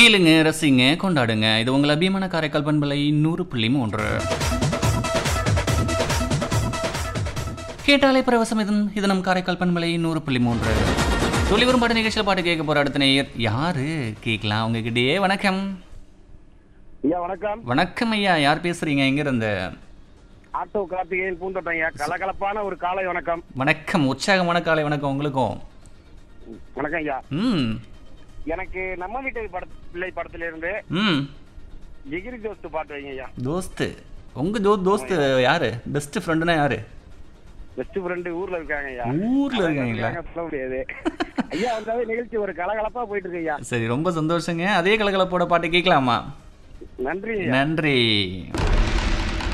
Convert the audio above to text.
கேளுங்க ரசிங்க கொண்டாடுங்க இது உங்கள் அபிமான காரைக்கால் பண்பலை நூறு புள்ளி மூன்று கேட்டாலே பரவசம் இது இது நம் காரைக்கால் பண்பலை நூறு புள்ளி மூன்று சொல்லி வரும் பாட்டு நிகழ்ச்சியில் பாட்டு கேட்க போற அடுத்த நேயர் யாரு கேட்கலாம் உங்ககிட்டயே வணக்கம் ஐயா வணக்கம் வணக்கம் ஐயா யார் பேசுறீங்க எங்க இருந்து ஆட்டோ கார்த்திகேயன் பூந்தோட்டம் ஐயா கலகலப்பான ஒரு காலை வணக்கம் வணக்கம் உற்சாகமான காலை வணக்கம் உங்களுக்கும் வணக்கம் ஐயா ம் எனக்கு நம்ம வீட்டு பட பிள்ளை படத்துல இருந்து ம் ஜிகிரி தோஸ்து பாட்டு வைங்க ஐயா தோஸ்து உங்க தோ தோஸ்து யாரு பெஸ்ட் ஃப்ரெண்டுனா யாரு பெஸ்ட் ஃப்ரெண்டு ஊர்ல இருக்காங்க ஐயா ஊர்ல இருக்காங்களா அதான் சொல்ல முடியாது ஐயா வந்தாவே நிகழ்ச்சி ஒரு கலகலப்பா போயிட்டு இருக்கு ஐயா சரி ரொம்ப சந்தோஷங்க அதே கலகலப்போட பாட்டு கேட்கலாமா நன்றி ஐயா நன்றி